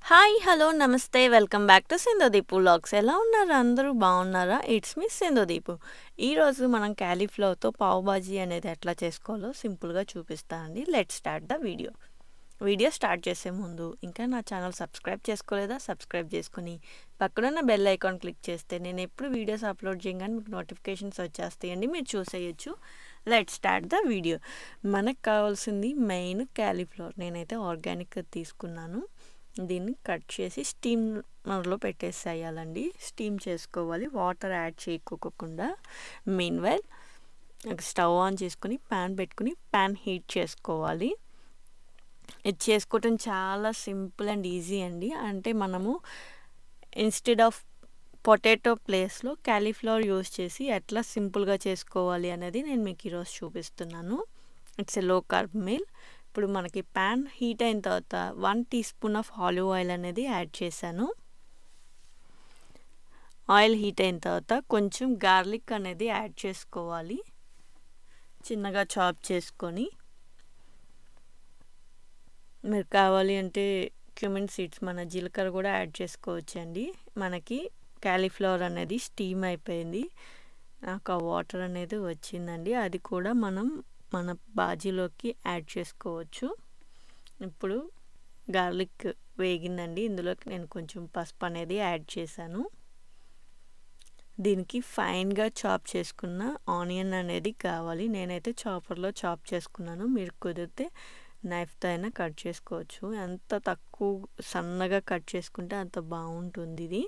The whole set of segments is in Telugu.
హాయ్ హలో నమస్తే welcome back to Sindhudeepu vlogs ఎలా ఉన్నారు అందరూ బాగున్నారా ఇట్స్ మీ సింధుదీపు ఈరోజు మనం క్యాలీఫ్లవర్తో పావు బాజీ అనేది ఎట్లా చేసుకోవాలో సింపుల్గా చూపిస్తానండి let start the video video start చేసే ముందు ఇంకా నా ఛానల్ సబ్స్క్రైబ్ చేసుకోలేదా సబ్స్క్రైబ్ చేసుకుని పక్కనున్న బెల్ ఐకాన్ క్లిక్ చేస్తే నేను ఎప్పుడు వీడియోస్ అప్లోడ్ చేయగానే మీకు నోటిఫికేషన్స్ వచ్చేస్తాయండి మీరు చూసేయచ్చు లెట్ స్టార్ట్ ద వీడియో మనకు కావాల్సింది మెయిన్ క్యాలీఫ్లవర్ నేనైతే ఆర్గానిక్ తీసుకున్నాను దీన్ని కట్ చేసి స్టీమర్లో పెట్టేసేయాలండి స్టీమ్ చేసుకోవాలి వాటర్ యాడ్ చేయకోకుండా మీన్ వెల్ స్టవ్ ఆన్ చేసుకుని ప్యాన్ పెట్టుకుని ప్యాన్ హీట్ చేసుకోవాలి ఇది చేసుకోవటం చాలా సింపుల్ అండ్ ఈజీ అండి అంటే మనము ఇన్స్టెడ్ ఆఫ్ పొటాటో ప్లేస్లో క్యాలీఫ్లవర్ యూస్ చేసి ఎట్లా సింపుల్గా చేసుకోవాలి అనేది నేను మీకు ఈరోజు చూపిస్తున్నాను ఇట్స్ ఎ లో కార్బ్ మీల్ ఇప్పుడు మనకి ప్యాన్ హీట్ అయిన తర్వాత one teaspoon of olive oil అనేది యాడ్ చేశాను ఆయిల్ హీట్ అయిన తర్వాత కొంచెం గార్లిక్ అనేది యాడ్ చేసుకోవాలి చిన్నగా చాప్ చేసుకొని మీరు కావాలి అంటే క్యూమిన్ సీడ్స్ మన జీలకర్ర కూడా యాడ్ చేసుకోవచ్చండి మనకి క్యాలీఫ్లవర్ అనేది స్టీమ్ అయిపోయింది నాకు ఆ వాటర్ అనేది వచ్చిందండి అది కూడా మనం మన బాజీలోకి యాడ్ చేసుకోవచ్చు ఇప్పుడు గార్లిక్ వేగిందండి ఇందులోకి నేను కొంచెం పసుపు అనేది యాడ్ చేశాను దీనికి ఫైన్గా చాప్ చేసుకున్న ఆనియన్ అనేది కావాలి నేనైతే చాపర్లో చాప్ చేసుకున్నాను మీరు కుదిరితే నైఫ్తో అయినా కట్ చేసుకోవచ్చు ఎంత తక్కువ సన్నగా కట్ చేసుకుంటే అంత బాగుంటుంది ఇది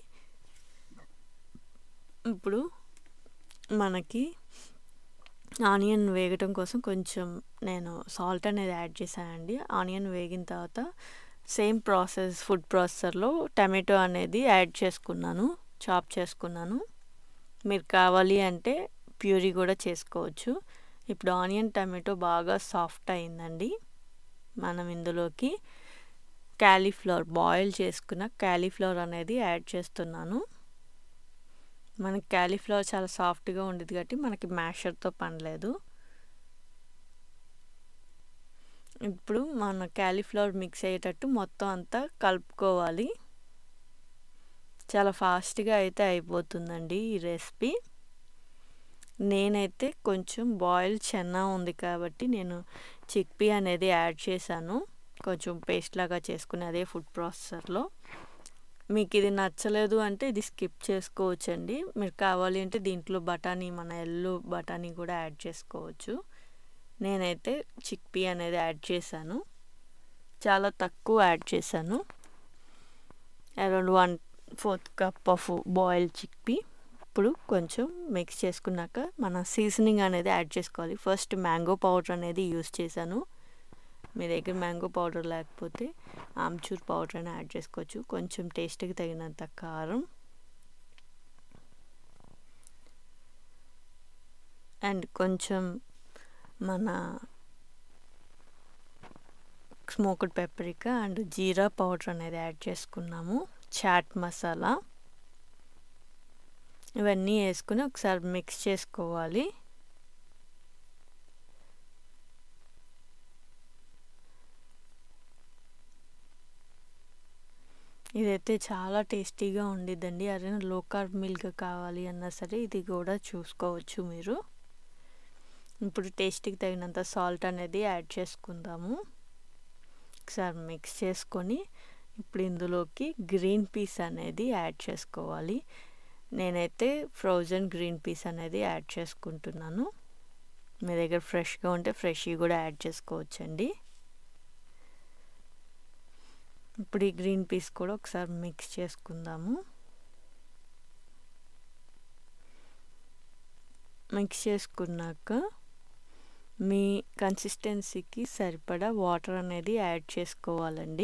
ఇప్పుడు మనకి ఆనియన్ వేగటం కోసం కొంచెం నేను సాల్ట్ అనేది యాడ్ చేశానండి ఆనియన్ వేగిన తర్వాత సేమ్ ప్రాసెస్ ఫుడ్ ప్రాసెసర్లో టమాటో అనేది యాడ్ చేసుకున్నాను చాప్ చేసుకున్నాను మీరు కావాలి అంటే ప్యూరీ కూడా చేసుకోవచ్చు ఇప్పుడు ఆనియన్ టమాటో బాగా సాఫ్ట్ అయిందండి మనం ఇందులోకి క్యాలీఫ్లవర్ బాయిల్ చేసుకున్న క్యాలీఫ్లవర్ అనేది యాడ్ చేస్తున్నాను మనకి క్యాలీఫ్లవర్ చాలా సాఫ్ట్గా ఉండేది కాబట్టి మనకి మ్యాషర్తో పని లేదు ఇప్పుడు మన క్యాలీఫ్లవర్ మిక్స్ అయ్యేటట్టు మొత్తం అంతా కలుపుకోవాలి చాలా ఫాస్ట్గా అయితే అయిపోతుందండి ఈ రెసిపీ నేనైతే కొంచెం బాయిల్ చెన్నా ఉంది కాబట్టి నేను చిక్పీ అనేది యాడ్ చేశాను కొంచెం పేస్ట్ లాగా చేసుకుని అదే ఫుడ్ ప్రాసెసర్లో మీకు ఇది నచ్చలేదు అంటే ఇది స్కిప్ చేసుకోవచ్చండి మీరు కావాలి అంటే దీంట్లో బఠానీ మన ఎల్లు బఠానీ కూడా యాడ్ చేసుకోవచ్చు నేనైతే చిక్పీ అనేది యాడ్ చేశాను చాలా తక్కువ యాడ్ చేశాను around one fourth cup of boil chickpea ఇప్పుడు కొంచెం మిక్స్ చేసుకున్నాక మన సీజనింగ్ అనేది యాడ్ చేసుకోవాలి ఫస్ట్ మ్యాంగో పౌడర్ అనేది యూస్ చేశాను మీ దగ్గర మ్యాంగో పౌడర్ లేకపోతే ఆమ్చూర్ పౌడర్ అని యాడ్ చేసుకోవచ్చు కొంచెం టేస్ట్కి తగినంత కారం అండ్ కొంచెం మన smoked paprika and jeera powder అనేది యాడ్ చేసుకున్నాము చాట్ మసాలా ఇవన్నీ వేసుకుని ఒకసారి మిక్స్ చేసుకోవాలి ఇదైతే చాలా టేస్టీగా ఉండిద్దండి అదే లో కార్బ్ మిల్క్ కావాలి అన్నా సరే ఇది కూడా చూసుకోవచ్చు మీరు ఇప్పుడు టేస్ట్కి తగినంత సాల్ట్ అనేది యాడ్ చేసుకుందాము ఒకసారి మిక్స్ చేసుకొని ఇప్పుడు ఇందులోకి గ్రీన్ పీస్ అనేది యాడ్ చేసుకోవాలి నేనైతే ఫ్రోజన్ గ్రీన్ పీస్ అనేది యాడ్ చేసుకుంటున్నాను మీ దగ్గర ఫ్రెష్గా ఉంటే ఫ్రెష్ కూడా యాడ్ చేసుకోవచ్చండి ఇప్పుడు ఈ గ్రీన్ పీస్ కూడా ఒకసారి మిక్స్ చేసుకుందాము మిక్స్ చేసుకున్నాక మీ కన్సిస్టెన్సీకి సరిపడా వాటర్ అనేది యాడ్ చేసుకోవాలండి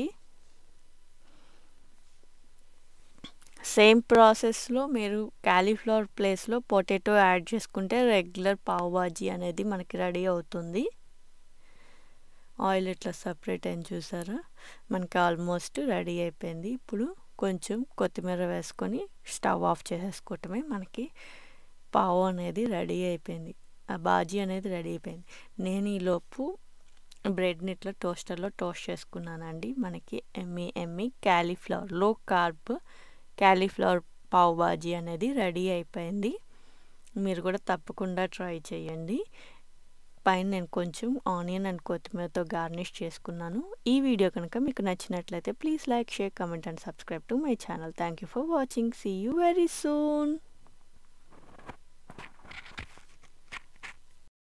సేమ్ ప్రాసెస్లో మీరు క్యాలీఫ్లవర్ ప్లేస్లో పొటాటో యాడ్ చేసుకుంటే రెగ్యులర్ పావు బాజీ అనేది మనకి రెడీ అవుతుంది ఆయిల్ ఇట్లా సపరేట్ అని చూసారా మనకి ఆల్మోస్ట్ రెడీ అయిపోయింది ఇప్పుడు కొంచెం కొత్తిమీర వేసుకొని స్టవ్ ఆఫ్ చేసేసుకోవటమే మనకి పావు అనేది రెడీ అయిపోయింది ఆ బాజీ అనేది రెడీ అయిపోయింది నేను ఈలోపు బ్రెడ్ని ఇట్లా టోస్టర్లో టోస్ట్ చేసుకున్నానండి మనకి yummy yummy cauliflower low carb cauliflower pav bhaji అనేది రెడీ అయిపోయింది మీరు కూడా తప్పకుండా ట్రై చేయండి పైన నేను కొంచెం ఆనియన్ అండ్ కొత్తిమీరతో గార్నిష్ చేసుకున్నాను ఈ వీడియో కనుక మీకు నచ్చినట్లయితే please like share comment and subscribe to my channel thank you for watching see you very soon